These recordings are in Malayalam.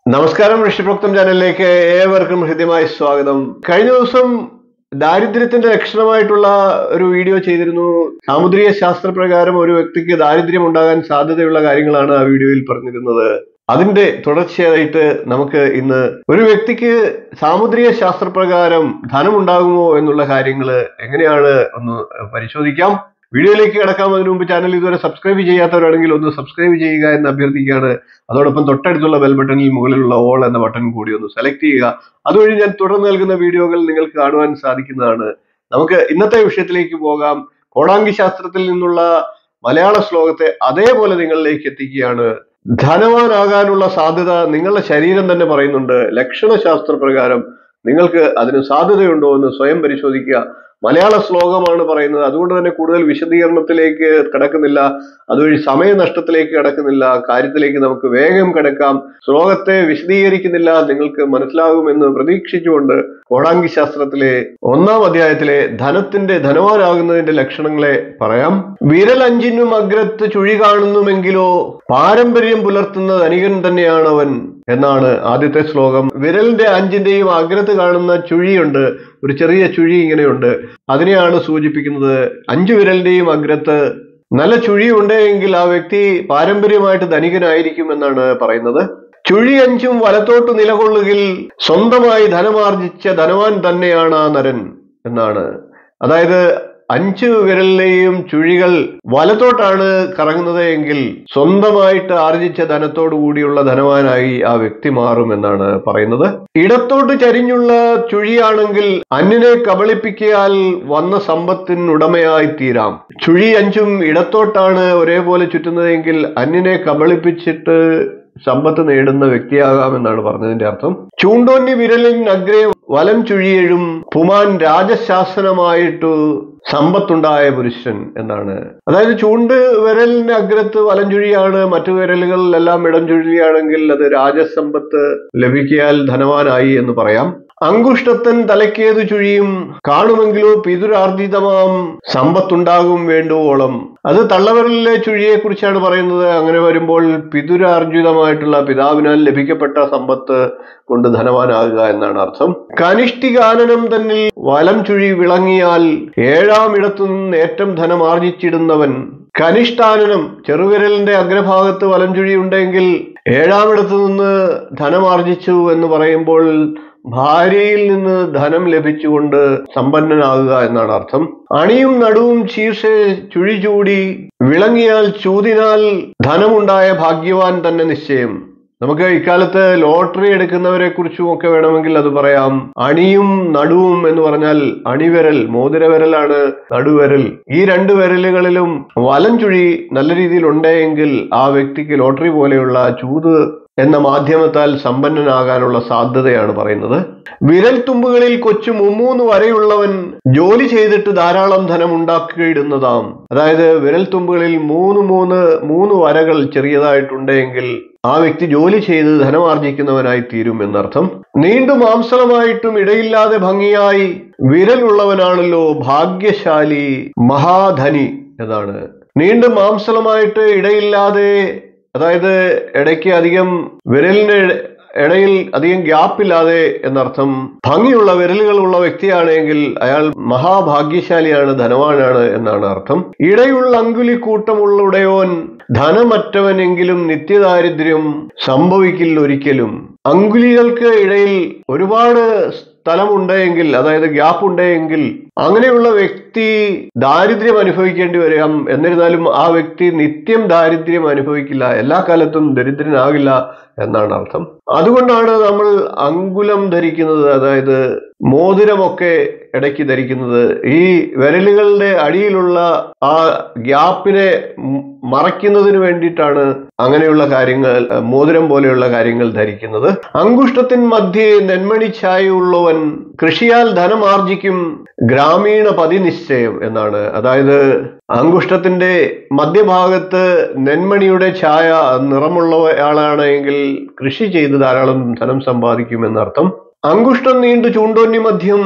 നമസ്കാരം ഋഷിപ്രോക്തം ചാനലിലേക്ക് ഏവർക്കും ഹൃദ്യമായ സ്വാഗതം കഴിഞ്ഞ ദിവസം ദാരിദ്ര്യത്തിന്റെ ലക്ഷണമായിട്ടുള്ള ഒരു വീഡിയോ ചെയ്തിരുന്നു സാമുദ്രിക ശാസ്ത്രപ്രകാരം ഒരു വ്യക്തിക്ക് ദാരിദ്ര്യം ഉണ്ടാകാൻ സാധ്യതയുള്ള കാര്യങ്ങളാണ് ആ വീഡിയോയിൽ പറഞ്ഞിരുന്നത് അതിന്റെ തുടർച്ചയായിട്ട് നമുക്ക് ഇന്ന് ഒരു വ്യക്തിക്ക് സാമുദ്രിക ശാസ്ത്രപ്രകാരം ധനം ഉണ്ടാകുമോ എന്നുള്ള കാര്യങ്ങൾ എങ്ങനെയാണ് ഒന്ന് പരിശോധിക്കാം വീഡിയോയിലേക്ക് കിടക്കാം അതിനു മുമ്പ് ചാനൽ ഇതുവരെ സബ്സ്ക്രൈബ് ചെയ്യാത്തവരാണെങ്കിൽ ഒന്ന് സബ്സ്ക്രൈബ് ചെയ്യുക എന്ന് അഭ്യർത്ഥിക്കുകയാണ് അതോടൊപ്പം തൊട്ടടുത്തുള്ള ബെൽ ബട്ടണിൽ മുകളിലുള്ള ഓൾ എന്ന ബട്ടൺ കൂടി ഒന്ന് സെലക്ട് ചെയ്യുക അതുവഴി ഞാൻ തുടർന്ന് നൽകുന്ന വീഡിയോകൾ നിങ്ങൾക്ക് കാണുവാൻ സാധിക്കുന്നതാണ് നമുക്ക് ഇന്നത്തെ വിഷയത്തിലേക്ക് പോകാം കോടാങ്കി ശാസ്ത്രത്തിൽ നിന്നുള്ള മലയാള ശ്ലോകത്തെ അതേപോലെ നിങ്ങളിലേക്ക് എത്തിക്കുകയാണ് ധനവാനാകാനുള്ള സാധ്യത നിങ്ങളുടെ ശരീരം തന്നെ പറയുന്നുണ്ട് ലക്ഷണശാസ്ത്ര പ്രകാരം നിങ്ങൾക്ക് അതിന് സാധ്യതയുണ്ടോ എന്ന് സ്വയം പരിശോധിക്കുക മലയാള ശ്ലോകമാണ് പറയുന്നത് അതുകൊണ്ട് തന്നെ കൂടുതൽ വിശദീകരണത്തിലേക്ക് കിടക്കുന്നില്ല അതുവഴി സമയനഷ്ടത്തിലേക്ക് കിടക്കുന്നില്ല കാര്യത്തിലേക്ക് നമുക്ക് വേഗം കിടക്കാം ശ്ലോകത്തെ വിശദീകരിക്കുന്നില്ല നിങ്ങൾക്ക് മനസ്സിലാകുമെന്ന് പ്രതീക്ഷിച്ചുകൊണ്ട് കോടാങ്കി ശാസ്ത്രത്തിലെ ഒന്നാം അധ്യായത്തിലെ ധനത്തിന്റെ ധനവാനാകുന്നതിന്റെ ലക്ഷണങ്ങളെ പറയാം വിരൽ അഞ്ചിനും അഗ്രത്ത് ചുഴി കാണുന്നുമെങ്കിലോ പാരമ്പര്യം പുലർത്തുന്ന ധനികൻ തന്നെയാണ് അവൻ എന്നാണ് ആദ്യത്തെ ശ്ലോകം വിരലിന്റെ അഞ്ചിന്റെയും അഗ്രത്ത് കാണുന്ന ചുഴിയുണ്ട് ഒരു ചെറിയ ചുഴി ഇങ്ങനെയുണ്ട് അതിനെയാണ് സൂചിപ്പിക്കുന്നത് അഞ്ചു വിരലിന്റെയും അഗ്രത്ത് നല്ല ചുഴി ഉണ്ടെങ്കിൽ ആ വ്യക്തി പാരമ്പര്യമായിട്ട് ധനികനായിരിക്കും എന്നാണ് പറയുന്നത് ചുഴി അഞ്ചും വലത്തോട്ട് നിലകൊള്ളുകിൽ സ്വന്തമായി ധനമാർജിച്ച ധനവാൻ തന്നെയാണ് ആ നരൻ എന്നാണ് അതായത് അഞ്ച് വിരലിലെയും ചുഴികൾ വലത്തോട്ടാണ് കറങ്ങുന്നത് എങ്കിൽ സ്വന്തമായിട്ട് ആർജിച്ച ധനത്തോടു കൂടിയുള്ള ധനവാനായി ആ വ്യക്തി മാറും എന്നാണ് പറയുന്നത് ഇടത്തോട്ട് ചരിഞ്ഞുള്ള ചുഴിയാണെങ്കിൽ അന്യനെ കബളിപ്പിക്കിയാൽ വന്ന സമ്പത്തിനുടമയായി തീരാം ചുഴി അഞ്ചും ഇടത്തോട്ടാണ് ഒരേപോലെ ചുറ്റുന്നതെങ്കിൽ അന്യനെ കബളിപ്പിച്ചിട്ട് സമ്പത്ത് നേടുന്ന വ്യക്തിയാകാമെന്നാണ് പറഞ്ഞതിന്റെ അർത്ഥം ചൂണ്ടോന്നി വിരലിൻ അഗ്രേ വലം ചുഴിയഴും പുമാൻ രാജശാസനമായിട്ടു സമ്പത്തുണ്ടായ പുരുഷൻ എന്നാണ് അതായത് ചൂണ്ട് വിരലിന്റെ അഗ്രത്ത് വലം ചുഴിയാണ് മറ്റു വിരലുകളിലെല്ലാം ഇടം ചുഴിയാണെങ്കിൽ അത് രാജസമ്പത്ത് ലഭിക്കിയാൽ ധനവാനായി എന്ന് പറയാം അങ്കുഷ്ടത്തൻ തലക്കേതു ചുഴിയും കാണുമെങ്കിലോ പിതുരാർജിതമാം സമ്പത്തുണ്ടാകും വേണ്ടുവോളം അത് തള്ളവിരലിലെ ചുഴിയെ കുറിച്ചാണ് പറയുന്നത് അങ്ങനെ വരുമ്പോൾ പിതുരാർജിതമായിട്ടുള്ള പിതാവിനാൽ ലഭിക്കപ്പെട്ട സമ്പത്ത് കൊണ്ട് ധനവാനാകുക എന്നാണ് അർത്ഥം കനിഷ്ഠികാനനം തന്നിൽ വലം ചുഴി വിളങ്ങിയാൽ ഏഴാം ഇടത്തു നിന്ന് ഏറ്റവും ധനം ആർജിച്ചിടുന്നവൻ കനിഷ്ഠാനനം ചെറുവിരലിന്റെ അഗ്രഭാഗത്ത് വലം ചുഴി ഉണ്ടെങ്കിൽ ഏഴാമിടത്തു നിന്ന് ധനമാർജിച്ചു എന്ന് പറയുമ്പോൾ ഭാര്യയിൽ നിന്ന് ധനം ലഭിച്ചുകൊണ്ട് സമ്പന്നനാകുക എന്നാണ് അർത്ഥം അണിയും നടുവും ശീർഷെ ചുഴി ചൂടി വിളങ്ങിയാൽ ചൂതിനാൽ ധനമുണ്ടായ ഭാഗ്യവാൻ തന്നെ നിശ്ചയം നമുക്ക് ഇക്കാലത്ത് ലോട്ടറി എടുക്കുന്നവരെ കുറിച്ചും ഒക്കെ വേണമെങ്കിൽ അത് പറയാം അണിയും നടുവും എന്ന് പറഞ്ഞാൽ അണിവിരൽ മോതിരവിരലാണ് നടുവിരൽ ഈ രണ്ട് വിരലുകളിലും വലം ചുഴി നല്ല രീതിയിൽ ഉണ്ടെങ്കിൽ ആ വ്യക്തിക്ക് ലോട്ടറി പോലെയുള്ള ചൂത് എന്ന മാധ്യമത്താൽ സമ്പന്നനാകാനുള്ള സാധ്യതയാണ് പറയുന്നത് വിരൽ തുമ്പുകളിൽ കൊച്ചു മുമ്മൂന്ന് വരെയുള്ളവൻ ജോലി ചെയ്തിട്ട് ധാരാളം ധനം ഉണ്ടാക്കിയിടുന്നതാം അതായത് വിരൽ തുമ്പുകളിൽ മൂന്ന് മൂന്ന് മൂന്ന് വരകൾ ചെറിയതായിട്ടുണ്ടെങ്കിൽ ആ വ്യക്തി ജോലി ചെയ്ത് ധനമാർജിക്കുന്നവനായി തീരും എന്നർത്ഥം നീണ്ടു മാംസളമായിട്ടും ഇടയില്ലാതെ ഭംഗിയായി വിരലുള്ളവനാണല്ലോ ഭാഗ്യശാലി മഹാധനി എന്നാണ് നീണ്ടു മാംസളമായിട്ട് ഇടയില്ലാതെ അതായത് ഇടയ്ക്ക് അധികം വിരലിന്റെ ഇടയിൽ അധികം ഗ്യാപ്പില്ലാതെ എന്നർത്ഥം ഭംഗിയുള്ള വിരലുകളുള്ള വ്യക്തിയാണെങ്കിൽ അയാൾ മഹാഭാഗ്യശാലിയാണ് ധനവാനാണ് എന്നാണ് അർത്ഥം ഇടയുള്ള അങ്കുലി കൂട്ടമുള്ളുടയോൻ ധനമറ്റവനെങ്കിലും നിത്യദാരിദ്ര്യം സംഭവിക്കില്ല ഒരിക്കലും അങ്കുലികൾക്ക് ഇടയിൽ ഒരുപാട് സ്ഥലമുണ്ടെങ്കിൽ അതായത് ഗ്യാപ്പ് ഉണ്ടെങ്കിൽ അങ്ങനെയുള്ള വ്യക്തി ദാരിദ്ര്യം അനുഭവിക്കേണ്ടി വരാം എന്നിരുന്നാലും ആ വ്യക്തി നിത്യം ദാരിദ്ര്യം അനുഭവിക്കില്ല എല്ലാ കാലത്തും ദരിദ്രനാകില്ല എന്നാണ് അർത്ഥം അതുകൊണ്ടാണ് നമ്മൾ അങ്കുലം ധരിക്കുന്നത് അതായത് മോതിരമൊക്കെ ഇടയ്ക്ക് ധരിക്കുന്നത് ഈ വിരലുകളുടെ അടിയിലുള്ള ആ ഗ്യാപ്പിനെ മറയ്ക്കുന്നതിന് വേണ്ടിയിട്ടാണ് അങ്ങനെയുള്ള കാര്യങ്ങൾ മോതിരം പോലെയുള്ള കാര്യങ്ങൾ ധരിക്കുന്നത് അങ്കുഷ്ടത്തിൻ മധ്യേ നെന്മണി ഛായയുള്ളവൻ കൃഷിയാൽ ധനമാർജിക്കും ഗ്രാമീണ പതിനിശ്ചയം എന്നാണ് അതായത് അങ്കുഷ്ടത്തിന്റെ മധ്യഭാഗത്ത് നെന്മണിയുടെ ഛായ നിറമുള്ളയാളാണെങ്കിൽ കൃഷി ചെയ്ത് ധാരാളം ധനം സമ്പാദിക്കും എന്നർത്ഥം അങ്കുഷ്ടം നീണ്ടു ചൂണ്ടോന്നി മധ്യം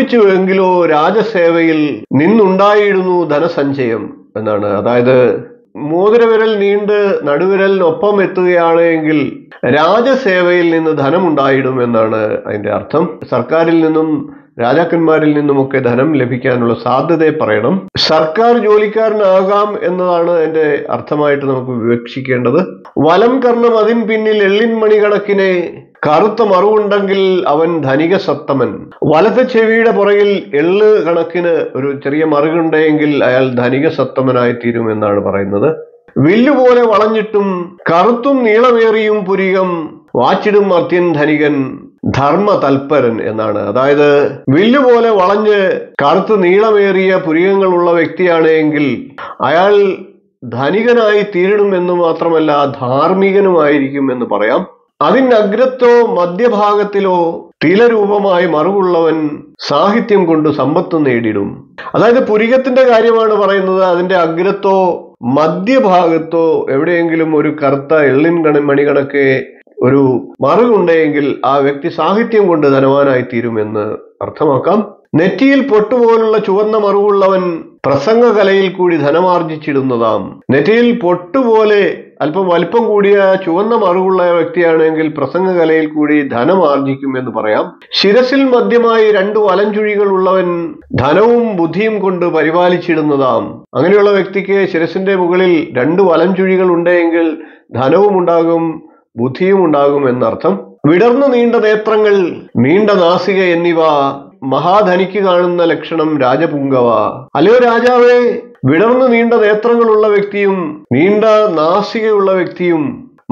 ചുംബിച്ചുവെങ്കിലോ രാജസേവയിൽ നിന്നുണ്ടായിരുന്നു ധനസഞ്ചയം എന്നാണ് അതായത് മോതിരവിരൽ നീണ്ട് നടുവിരലിനൊപ്പം എത്തുകയാണ് എങ്കിൽ രാജസേവയിൽ നിന്ന് ധനമുണ്ടായിടും എന്നാണ് അതിന്റെ അർത്ഥം സർക്കാരിൽ നിന്നും രാജാക്കന്മാരിൽ നിന്നുമൊക്കെ ധനം ലഭിക്കാനുള്ള സാധ്യതയെ പറയണം സർക്കാർ ജോലിക്കാരനാകാം എന്നതാണ് അതിന്റെ അർത്ഥമായിട്ട് നമുക്ക് വിവക്ഷിക്കേണ്ടത് വലം കർണം അതിൻ പിന്നിൽ എള്ളിൻ മണി കണക്കിനെ കറുത്ത മറുവുണ്ടെങ്കിൽ അവൻ ധനിക സത്തമൻ വലത്തെ ചെവിയുടെ പുറകിൽ എള്ള് കണക്കിന് ഒരു ചെറിയ മറുകുണ്ടെങ്കിൽ അയാൾ ധനിക സത്തമനായി തീരും എന്നാണ് പറയുന്നത് വില്ലുപോലെ വളഞ്ഞിട്ടും കറുത്തും നീളമേറിയും പുരികം വാച്ചിടും മർത്യൻ ധനികൻ ധർമ്മ തൽപരൻ എന്നാണ് അതായത് വില്ലുപോലെ വളഞ്ഞ് കറുത്ത് നീളമേറിയ പുരികങ്ങളുള്ള വ്യക്തിയാണ് എങ്കിൽ അയാൾ ധനികനായി തീരണം എന്ന് മാത്രമല്ല ധാർമ്മികനുമായിരിക്കും എന്ന് പറയാം അതിനഗ്രത്തോ മധ്യഭാഗത്തിലോ തിലരൂപമായി മറുകുള്ളവൻ സാഹിത്യം കൊണ്ട് സമ്പത്ത് നേടിടും അതായത് പുരികത്തിന്റെ കാര്യമാണ് പറയുന്നത് അതിന്റെ അഗ്രത്തോ മധ്യഭാഗത്തോ എവിടെയെങ്കിലും ഒരു കറുത്ത എള്ളിൻ കണ മണി കണക്കെ ഒരു മറുകുണ്ടെങ്കിൽ ആ വ്യക്തി സാഹിത്യം കൊണ്ട് ധനവാനായി തീരുമെന്ന് അർത്ഥമാക്കാം നെറ്റിയിൽ പൊട്ടുപോലുള്ള ചുവന്ന മറുകുള്ളവൻ പ്രസംഗകലയിൽ കൂടി ധനമാർജിച്ചിടുന്നതാം നെറ്റിയിൽ പൊട്ടുപോലെ അല്പം വലിപ്പം കൂടിയ ചുവന്ന മറുകുള്ള വ്യക്തിയാണെങ്കിൽ പ്രസംഗകലയിൽ കൂടി ധനം ആർജിക്കും എന്ന് പറയാം ശിരസിൽ മധ്യമായി രണ്ട് വലഞ്ചുഴികൾ ഉള്ളവൻ ധനവും ബുദ്ധിയും കൊണ്ട് പരിപാലിച്ചിടുന്നതാം അങ്ങനെയുള്ള വ്യക്തിക്ക് ശിരസിന്റെ മുകളിൽ രണ്ട് വലഞ്ചുഴികൾ ഉണ്ടെങ്കിൽ ധനവും ഉണ്ടാകും ബുദ്ധിയും ഉണ്ടാകും എന്നർത്ഥം വിടർന്നു നീണ്ട നേത്രങ്ങൾ നീണ്ട നാസിക എന്നിവ മഹാധനിക്ക് കാണുന്ന ലക്ഷണം രാജപുങ്കവ അല്ലയോ രാജാവേ വിടർന്നു നീണ്ട നേത്രങ്ങളുള്ള വ്യക്തിയും നീണ്ട നാസികയുള്ള വ്യക്തിയും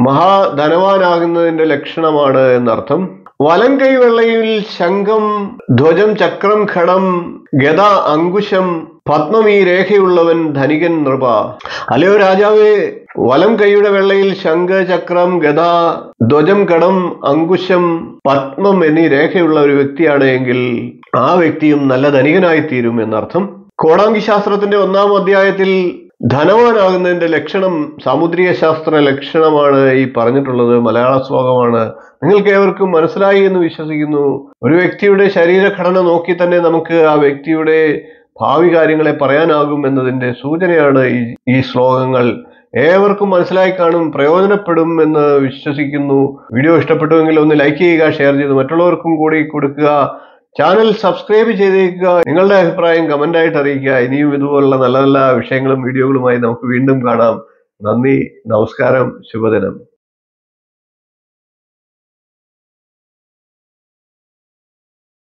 മഹാധനവാനാകുന്നതിന്റെ ലക്ഷണമാണ് എന്നർത്ഥം വലം കൈവെള്ളയിൽ ശംഖം ധ്വജം ചക്രം ഖടം ഗത അങ്കുശം പത്മം ഈ രേഖയുള്ളവൻ ധനികൻ നൃപ അല്ലയോ രാജാവേ വലം കൈയുടെ വെള്ളയിൽ ശംഖ ചക്രം ഗത ധ്വജം കടം അങ്കുശം പത്മം എന്നീ രേഖയുള്ള ഒരു വ്യക്തിയാണ് എങ്കിൽ ആ വ്യക്തിയും നല്ല ധനികനായി തീരും എന്നർത്ഥം കോടാങ്കി ശാസ്ത്രത്തിന്റെ ഒന്നാം അധ്യായത്തിൽ ധനവാനാകുന്നതിന്റെ ലക്ഷണം സാമുദ്രിക ശാസ്ത്ര ലക്ഷണമാണ് ഈ പറഞ്ഞിട്ടുള്ളത് മലയാള ശ്ലോകമാണ് നിങ്ങൾക്ക് ഏവർക്കും മനസ്സിലായി എന്ന് വിശ്വസിക്കുന്നു ഒരു വ്യക്തിയുടെ ശരീരഘടന നോക്കി തന്നെ നമുക്ക് ആ വ്യക്തിയുടെ ഭാവി കാര്യങ്ങളെ പറയാനാകും എന്നതിന്റെ സൂചനയാണ് ഈ ഈ ശ്ലോകങ്ങൾ ഏവർക്കും മനസ്സിലായി കാണും പ്രയോജനപ്പെടും എന്ന് വിശ്വസിക്കുന്നു വീഡിയോ ഇഷ്ടപ്പെട്ടുവെങ്കിൽ ഒന്ന് ലൈക്ക് ചെയ്യുക ഷെയർ ചെയ്ത് മറ്റുള്ളവർക്കും കൂടി കൊടുക്കുക ചാനൽ സബ്സ്ക്രൈബ് ചെയ്തേക്കുക നിങ്ങളുടെ അഭിപ്രായം കമന്റായിട്ട് അറിയിക്കുക ഇനിയും ഇതുപോലുള്ള നല്ല നല്ല വിഷയങ്ങളും വീഡിയോകളുമായി നമുക്ക് വീണ്ടും കാണാം നന്ദി നമസ്കാരം ശുഭദിനം